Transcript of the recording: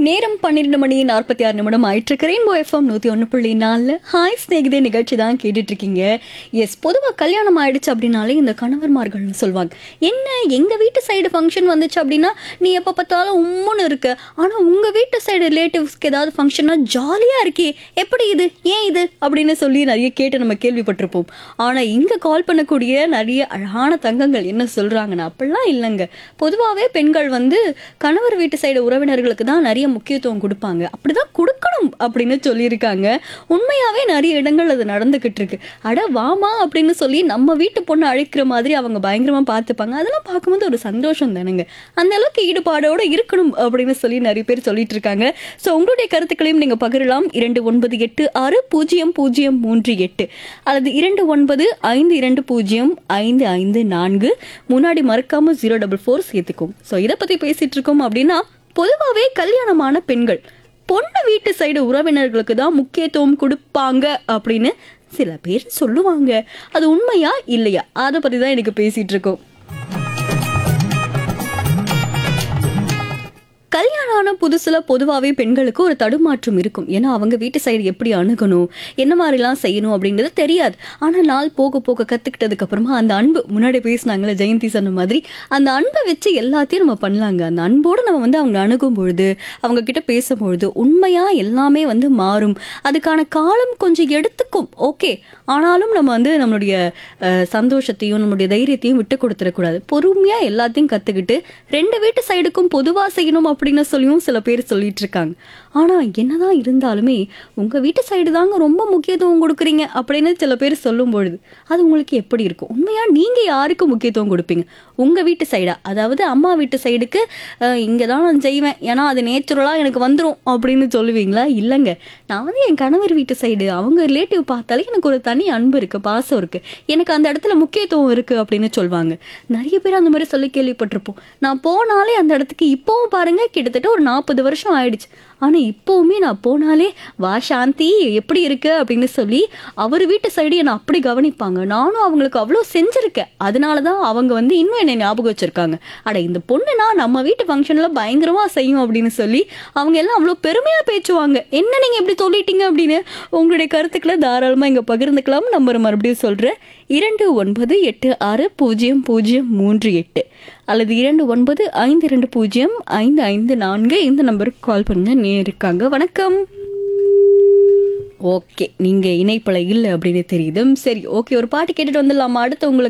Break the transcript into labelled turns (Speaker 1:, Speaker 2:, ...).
Speaker 1: நேரம் பன்னிரெண்டு மணி நாற்பத்தி ஆறு நிமிடம் ஆயிட்டு ரெயின்போ எஃப்எம் நூத்தி ஒன்று புள்ளி நாலு ஹாய் ஸ்நேகிதே நிகழ்ச்சி தான் கேட்டுட்டு இருக்கீங்க எஸ் பொதுவாக கல்யாணம் ஆயிடுச்சு அப்படின்னாலே இந்த கணவர்மார்கள்னு சொல்லுவாங்க என்ன எங்க வீட்டு சைடு ஃபங்க்ஷன் வந்துச்சு அப்படின்னா நீ எப்போ பார்த்தாலும் உம்முன்னு இருக்க ஆனா உங்க வீட்டு சைடு ரிலேட்டிவ்ஸ்க்கு ஏதாவது ஃபங்க்ஷன்னா ஜாலியா இருக்கே எப்படி இது ஏன் இது அப்படின்னு சொல்லி நிறைய கேட்டு நம்ம கேள்விப்பட்டிருப்போம் ஆனா இங்க கால் பண்ணக்கூடிய நிறைய அழகான தங்கங்கள் என்ன சொல்றாங்கன்னா அப்படிலாம் இல்லைங்க பொதுவாகவே பெண்கள் வந்து கணவர் வீட்டு சைடு உறவினர்களுக்கு தான் நிறைய முக்கியத்துவம் கொடுப்பாங்க அப்படிதான் கொடுக்கணும் அப்படின்னு சொல்லியிருக்காங்க உண்மையாவே நிறைய இடங்கள் அது நடந்துகிட்டு இருக்கு அட வாமா அப்படின்னு சொல்லி நம்ம வீட்டு பொண்ணு அழைக்கிற மாதிரி அவங்க பயங்கரமா பார்த்துப்பாங்க அதெல்லாம் பார்க்கும்போது ஒரு சந்தோஷம் தானேங்க அந்த அளவுக்கு ஈடுபாடோட இருக்கணும் அப்படின்னு சொல்லி நிறைய பேர் சொல்லிட்டு இருக்காங்க ஸோ உங்களுடைய கருத்துக்களையும் நீங்க பகிரலாம் இரண்டு ஒன்பது எட்டு ஆறு பூஜ்ஜியம் பூஜ்ஜியம் மூன்று எட்டு அல்லது இரண்டு ஒன்பது ஐந்து இரண்டு பூஜ்ஜியம் ஐந்து ஐந்து நான்கு முன்னாடி மறக்காம ஜீரோ டபுள் ஃபோர் சேர்த்துக்கும் ஸோ இதை பத்தி பேசிட்டு இருக்கோம் அப்படின்னா பொதுவாகவே கல்யாணமான பெண்கள் பொண்ணு வீட்டு சைடு உறவினர்களுக்கு தான் முக்கியத்துவம் கொடுப்பாங்க அப்படின்னு சில பேர் சொல்லுவாங்க அது உண்மையா இல்லையா அதை பத்தி தான் எனக்கு பேசிட்டு இருக்கோம் கல்யாணம் ஆன புதுசுல பொதுவாகவே பெண்களுக்கு ஒரு தடுமாற்றம் இருக்கும் ஏன்னா அவங்க வீட்டு சைடு எப்படி அணுகணும் என்ன மாதிரிலாம் செய்யணும் அப்படின்றது தெரியாது ஆனால் நாள் போக போக கற்றுக்கிட்டதுக்கு அப்புறமா அந்த அன்பு முன்னாடி பேசினாங்களே ஜெயந்தி சொன்ன மாதிரி அந்த அன்பை வச்சு எல்லாத்தையும் நம்ம பண்ணலாங்க அந்த அன்போடு நம்ம வந்து அவங்க அணுகும் பொழுது அவங்க கிட்ட பேசும்பொழுது உண்மையா எல்லாமே வந்து மாறும் அதுக்கான காலம் கொஞ்சம் எடுத்துக்கும் ஓகே ஆனாலும் நம்ம வந்து நம்மளுடைய அஹ், சந்தோஷத்தையும் நம்மளுடைய தைரியத்தையும் விட்டு கொடுத்துடக்கூடாது பொறுமையா எல்லாத்தையும் கத்துக்கிட்டு ரெண்டு வீட்டு சைடுக்கும் பொதுவா செய்யணும் அப்படின்னு சொல்லியும் சில பேர் சொல்லிட்டு இருக்காங்க ஆனா என்னதான் இருந்தாலுமே உங்க வீட்டு சைடு தாங்க ரொம்ப முக்கியத்துவம் கொடுக்குறீங்க அப்படின்னு சில பேர் சொல்லும் பொழுது அது உங்களுக்கு எப்படி இருக்கும் உண்மையா நீங்க யாருக்கு முக்கியத்துவம் கொடுப்பீங்க உங்க வீட்டு சைடா அதாவது அம்மா வீட்டு சைடுக்கு இங்கே தான் நான் செய்வேன் ஏன்னா அது நேச்சுரலாக எனக்கு வந்துடும் அப்படின்னு சொல்லுவீங்களா இல்லைங்க நான் வந்து என் கணவர் வீட்டு சைடு அவங்க ரிலேட்டிவ் பார்த்தாலே எனக்கு ஒரு தனி அன்பு இருக்கு பாசம் இருக்கு எனக்கு அந்த இடத்துல முக்கியத்துவம் இருக்கு அப்படின்னு சொல்லுவாங்க நிறைய பேர் அந்த மாதிரி சொல்லி கேள்விப்பட்டிருப்போம் நான் போனாலே அந்த இடத்துக்கு இப்போவும் பாருங்க கிட்டத்தட்ட ஒரு நாற்பது வருஷம் ஆயிடுச்சு ஆனா இப்போவுமே நான் போனாலே வா சாந்தி எப்படி இருக்கு அப்படின்னு சொல்லி அவர் வீட்டு சைடு என்னை அப்படி கவனிப்பாங்க நானும் அவங்களுக்கு அவ்வளோ செஞ்சிருக்கேன் அதனால தான் அவங்க வந்து இன்னும் என்னை ஞாபகம் வச்சிருக்காங்க அட இந்த பொண்ணுனா நம்ம வீட்டு ஃபங்க்ஷன்ல பயங்கரமா செய்யும் அப்படின்னு சொல்லி அவங்க எல்லாம் அவ்வளோ பெருமையா பேச்சுவாங்க என்ன நீங்க இப்படி சொல்லிட்டீங்க அப்படின்னு உங்களுடைய கருத்துக்களை தாராளமா இங்க பகிர்ந்துக்கலாம் நம்பர் மறுபடியும் சொல்றேன் இரண்டு ஒன்பது எட்டு ஆறு பூஜ்ஜியம் பூஜ்ஜியம் மூன்று எட்டு அல்லது இரண்டு ஒன்பது ஐந்து இரண்டு பூஜ்ஜியம் ஐந்து ஐந்து நான்கு இந்த நம்பருக்கு கால் பண்ணுங்க நீ இருக்காங்க வணக்கம் ஓகே நீங்க இணைப்பல இல்லை அப்படின்னு தெரியுது சரி ஓகே ஒரு பாட்டு கேட்டுட்டு வந்துடலாமா அடுத்து உங்களுக்கு